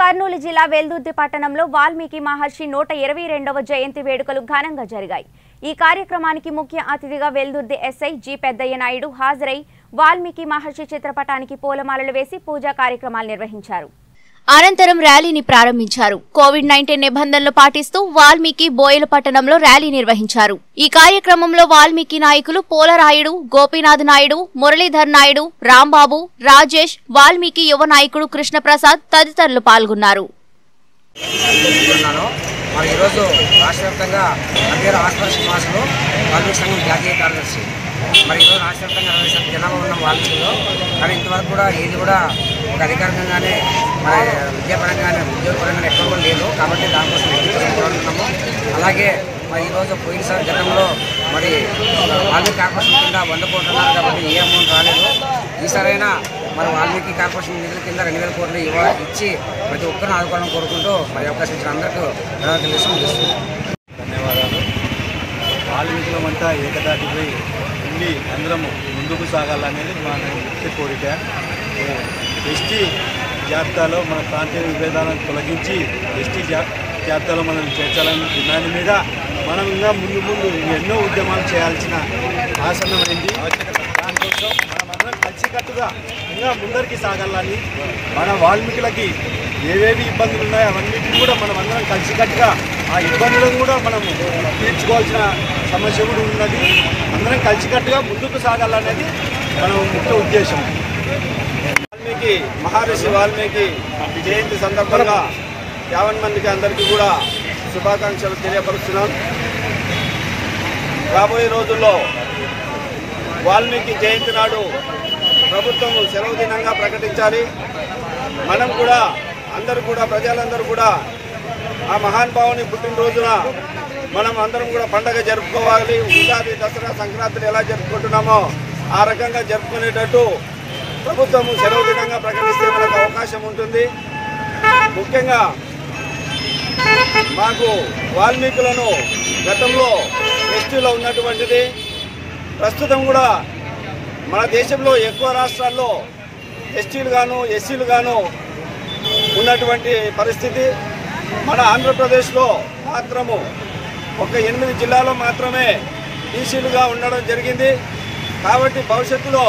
కర్నూలు జిల్లా వెల్దుర్తి పట్టణంలో వాల్మీకి మహర్షి నూట ఇరవై రెండవ జయంతి వేడుకలు ఘనంగా జరిగాయి ఈ కార్యక్రమానికి ముఖ్య అతిథిగా వెల్దుర్తి ఎస్ఐ జి పెద్దయ్య నాయుడు హాజరై వాల్మీకి మహర్షి చిత్రపటానికి పూలమాలలు వేసి పూజా కార్యక్రమాలు నిర్వహించారు అనంతరం ర్యాలీని ప్రారంభించారు కోవిడ్ నైన్టీన్ నిబంధనలు పాటిస్తూ వాల్మీకి బోయల పట్టణంలో ర్యాలీ నిర్వహించారు ఈ కార్యక్రమంలో వాల్మీకి నాయకులు పోలరాయుడు గోపీనాథ్ నాయుడు మురళీధర్ నాయుడు రాంబాబు రాజేష్ వాల్మీకి యువ నాయకుడు కృష్ణప్రసాద్ తదితరులు పాల్గొన్నారు ఉన్నాను మరి ఈరోజు రాష్ట్ర వ్యాప్తంగా నా పేరు ఆశ్వర్ శ్రీనివాసులు వాల్మీకి సంఘం జాతీయ కార్యదర్శి మరి ఈరోజు రాష్ట్ర వ్యాప్తంగా అరవై శాతం జనాభా ఉన్న వాల్మీకిలో కానీ ఇంతవరకు కూడా ఏది కూడా ఒక అధికారికంగానే మరి విద్యాపరంగానే ఉద్యోగపరంగానే ఎక్కడ కూడా లేదు కాబట్టి దానికోసం ఎడ్యుకేషన్ కోరుతున్నాము అలాగే మరి ఈరోజు పోయినసారి గతంలో మరి వాల్మీకి కార్పొరేషన్ కింద వంద కోట్లు ఉన్నారు కాబట్టి ఏ అమౌంట్ రాలేదు ఈసారైనా మరి వాల్మీకి కార్పొరేషన్ నిధుల కింద రెండు వేల కోట్లు ఇవ్వ ఇచ్చి ప్రతి ఒక్కరిని ఆదుకోవాలని కోరుకుంటూ మరి అవకాశం ఇచ్చిన అందరికీ ధన్యవాదాలు తెలుస్తుంది ధన్యవాదాలు వాల్మీకులమంతా ఏకదాటిపై ఉండి అందరం ముందుకు సాగాలనేది మా ముఖ్య కోరిక ఎస్టీ జాబితాలో మన ప్రాంతీయ విభేదాలను తొలగించి ఎస్టీ జా జాబితాలో మనం చేర్చాలని డిమాండ్ మీద మనం ఇంకా ముందు ముందు ఎన్నో ఉద్యమాలు చేయాల్సిన ఆసన్నమైంది దానికోసం మనమందరం కలిసికట్టుగా ఇంకా ముందరికి సాగాలని మన వాల్మీకులకి ఏవేవి ఇబ్బందులు ఉన్నాయో అవన్నిటిని కూడా మనం అందరం కలిసికట్టుగా ఆ ఇబ్బందులను కూడా మనం తీర్చుకోవాల్సిన సమస్య కూడా ఉన్నది అందరం కలిసికట్టుగా ముందుకు సాగాలనేది మన ముఖ్య ఉద్దేశం వాల్మీకి మహర్షి వాల్మీకి జయంతి సందర్భంగా యావన్ మందికి అందరికీ కూడా శుభాకాంక్షలు తెలియపరుస్తున్నాం రాబోయే రోజుల్లో వాల్మీకి జయంతి నాడు ప్రభుత్వం సెలవు దినంగా ప్రకటించాలి మనం కూడా అందరూ కూడా ప్రజలందరూ కూడా ఆ మహానుభావుని పుట్టినరోజున మనం అందరం కూడా పండగ జరుపుకోవాలి ఉగాది దసరా సంక్రాంతిని ఎలా జరుపుకుంటున్నామో ఆ రకంగా జరుపుకునేటట్టు ప్రభుత్వం సెలవు దినంగా ప్రకటిస్తే మనకు అవకాశం ఉంటుంది ముఖ్యంగా మాకు వాల్మీకులను గతంలో ఎస్టీలో ఉన్నటువంటిది ప్రస్తుతం కూడా మన దేశంలో ఎక్కువ రాష్ట్రాల్లో ఎస్టీలు గాను ఎస్సీలు గాను ఉన్నటువంటి పరిస్థితి మన ఆంధ్రప్రదేశ్లో మాత్రము ఒక ఎనిమిది జిల్లాలో మాత్రమే బీసీలుగా ఉండడం జరిగింది కాబట్టి భవిష్యత్తులో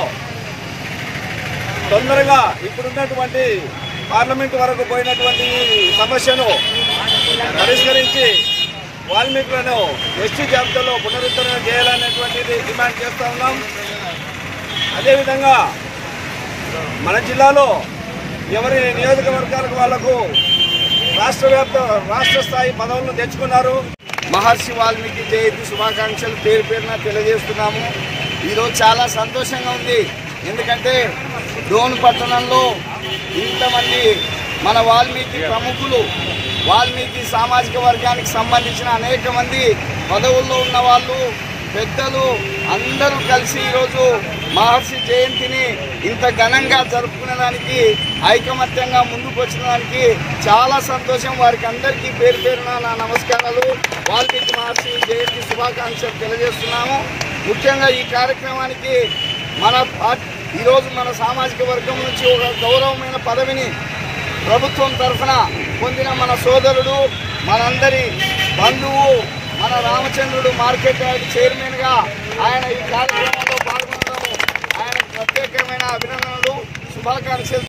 తొందరగా ఇప్పుడున్నటువంటి పార్లమెంట్ వరకు పోయినటువంటి ఈ సమస్యను పరిష్కరించి వాల్మీకులను ఎస్టీ జాబితాలో పునరుద్ధరణ చేయాలనేటువంటిది డిమాండ్ చేస్తూ ఉన్నాం అదేవిధంగా మన జిల్లాలో ఎవరి నియోజకవర్గాలకు వాళ్లకు రాష్ట్ర వ్యాప్త రాష్ట్ర స్థాయి పదవులను తెచ్చుకున్నారు మహర్షి వాల్మీకి జయంతి శుభాకాంక్షలు పేరు పేరున తెలియజేస్తున్నాము ఈరోజు చాలా సంతోషంగా ఉంది ఎందుకంటే డోన్ పట్టణంలో ఇంతమంది మన వాల్మీకి ప్రముఖులు వాల్మీకి సామాజిక వర్గానికి సంబంధించిన అనేక మంది పదవుల్లో ఉన్న వాళ్ళు పెద్దలు అందరూ కలిసి ఈరోజు మహర్షి జయంతిని ఇంత ఘనంగా జరుపుకునేదానికి ఐకమత్యంగా ముందుకు వచ్చిన దానికి చాలా సంతోషం వారికి అందరికీ పేరు పేరున నా నమస్కారాలు వాల్మీకి మహర్షి జయంతి శుభాకాంక్షలు తెలియజేస్తున్నాము ముఖ్యంగా ఈ కార్యక్రమానికి మన పార్టీ ఈరోజు మన సామాజిక వర్గం నుంచి ఒక గౌరవమైన పదవిని ప్రభుత్వం తరఫున పొందిన మన సోదరుడు మనందరి బంధువు మన రామచంద్రుడు మార్కెట్ యార్డ్ చైర్మన్గా ఆయన ఈ కార్యక్రమంలో పాల్గొనడం ఆయన ప్రత్యేకమైన అభినందనలు శుభాకాంక్షలు